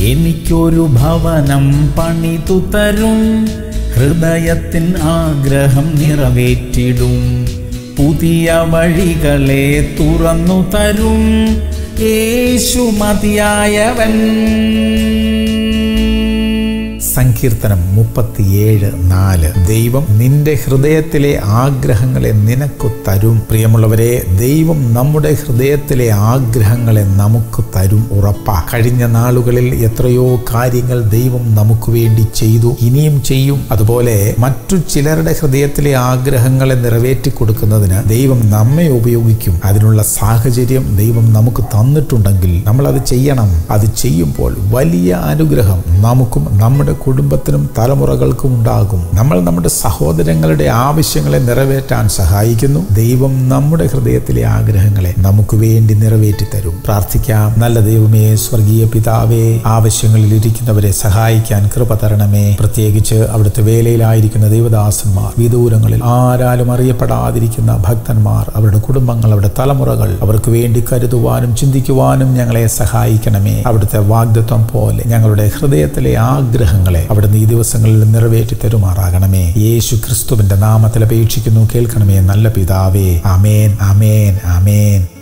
എനിക്കൊരു ഭവനം പണിതു തരും ഹൃദയത്തിൻ ആഗ്രഹം നിറവേറ്റിടും പുതിയ വഴികളെ തുറന്നു തരും യേശു മതിയായവൻ സങ്കീർത്തനം മുപ്പത്തിയേഴ് നാല് ദൈവം നിന്റെ ഹൃദയത്തിലെ ആഗ്രഹങ്ങളെ നിനക്ക് തരും പ്രിയമുള്ളവരെ ദൈവം നമ്മുടെ ഹൃദയത്തിലെ ആഗ്രഹങ്ങളെ നമുക്ക് തരും ഉറപ്പാ കഴിഞ്ഞ നാളുകളിൽ എത്രയോ കാര്യങ്ങൾ ദൈവം നമുക്ക് വേണ്ടി ചെയ്തു ഇനിയും ചെയ്യും അതുപോലെ മറ്റു ചിലരുടെ ഹൃദയത്തിലെ ആഗ്രഹങ്ങളെ നിറവേറ്റി കൊടുക്കുന്നതിന് ദൈവം നമ്മെ ഉപയോഗിക്കും അതിനുള്ള സാഹചര്യം ദൈവം നമുക്ക് തന്നിട്ടുണ്ടെങ്കിൽ നമ്മൾ അത് ചെയ്യണം അത് ചെയ്യുമ്പോൾ വലിയ അനുഗ്രഹം നമുക്കും നമ്മുടെ കുടുംബത്തിനും തലമുറകൾക്കും ഉണ്ടാകും നമ്മൾ നമ്മുടെ സഹോദരങ്ങളുടെ ആവശ്യങ്ങളെ നിറവേറ്റാൻ സഹായിക്കുന്നു ദൈവം നമ്മുടെ ഹൃദയത്തിലെ ആഗ്രഹങ്ങളെ നമുക്ക് വേണ്ടി നിറവേറ്റി തരും പ്രാർത്ഥിക്കാം നല്ല ദൈവമേ സ്വർഗീയ പിതാവേ ആവശ്യങ്ങളിൽ ഇരിക്കുന്നവരെ സഹായിക്കാൻ കൃപ തരണമേ പ്രത്യേകിച്ച് അവിടുത്തെ വേലയിലായിരിക്കുന്ന ദൈവദാസന്മാർ വിദൂരങ്ങളിൽ ആരാലും അറിയപ്പെടാതിരിക്കുന്ന ഭക്തന്മാർ അവരുടെ കുടുംബങ്ങൾ അവരുടെ തലമുറകൾ അവർക്ക് വേണ്ടി കരുതുവാനും ചിന്തിക്കുവാനും ഞങ്ങളെ സഹായിക്കണമേ അവിടുത്തെ വാഗ്ദത്വം പോലെ ഞങ്ങളുടെ ഹൃദയത്തിലെ ആഗ്രഹങ്ങളെ അവിടുന്ന് ഈ ദിവസങ്ങളിൽ നിറവേറ്റി തരുമാറാകണമേ യേശു ക്രിസ്തുവിന്റെ നാമത്തിൽ അപേക്ഷിക്കുന്നു കേൾക്കണമേ നല്ല പിതാവേ അമേൻ അമേൻ അമേൻ